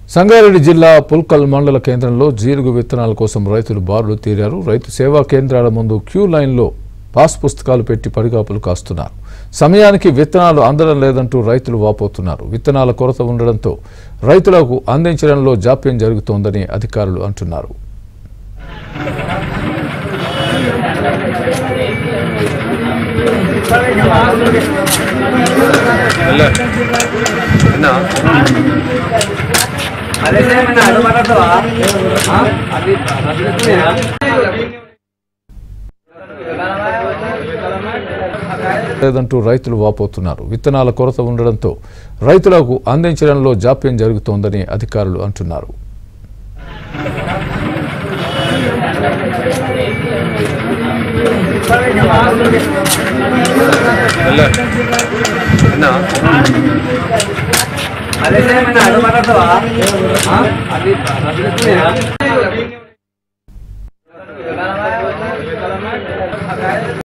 సంగారెడ్డి జిల్లా పుల్కల్ మండల కేంద్రంలో జీలుగు విత్తనాల కోసం రైతులు బారులు తీరారు రైతు సేవా కేంద్రాల ముందు క్యూ లైన్లో పాస్ పుస్తకాలు పెట్టి పడిగాపులు కాస్తున్నారు సమయానికి విత్తనాలు అందడం లేదంటూ రైతులు వాపోతున్నారు విత్తనాల కొరత ఉండడంతో రైతులకు అందించడంలో జాప్యం జరుగుతోందని అధికారులు అంటున్నారు అదే ఏమన్నా అడగబడతావా అది లేదంటూ రైతులు వాపోతున్నారు విత్తనాల కొరత ఉండడంతో రైతులకు అందించడంలో జాప్యం జరుగుతోందని అధికారులు అంటున్నారు అదే ఏమన్నా అడగబడతావా అది